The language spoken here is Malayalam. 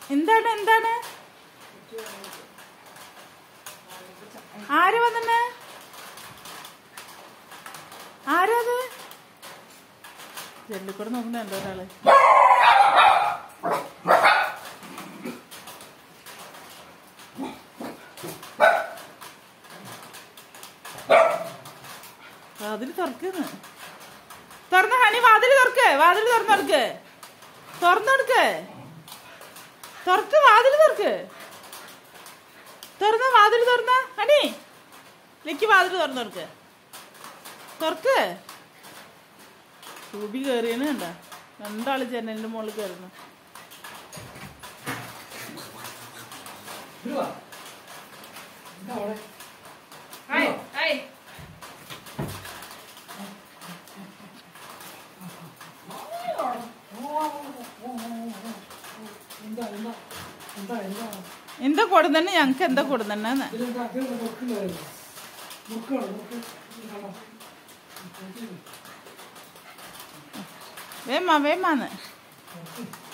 എന്താണ് എന്താണ് ആര് വന്നെ ആരാത് ജെല്ലിക്കൂടെ നോക്കണല്ലോ ഒരാള് വാതിൽ തുറക്കുന്നു തുറന്ന ഹണി വാതിൽ തുറക്ക് വാതിൽ തുറന്നു കൊടുക്ക് തുറന്നു കൊടുക്ക് തുറക്ക് വാതിൽ തുറക്ക് തുറന്ന വാതിൽ തുറന്ന ഹണി ലിക്ക് വാതിൽ തുറന്നു കൊടുക്ക് തുറക്ക് രൂപി കയറിയെന്ന് കണ്ട രണ്ടാള് ജനലിന്റെ മുകളിൽ കയറുന്നു എന്താ എന്താ എന്താ എന്താ എന്താ കൊടുന്നെ ഞങ്ങക്ക് എന്താ കൊടുന്നെന്ന് ഇതിലെന്താ അതിലുള്ള മുക്കുണ്ടായിരുന്നു മുക്കാണ് മുക്ക് കാണാം വേമാ വേമാന്ന് മുക്ക്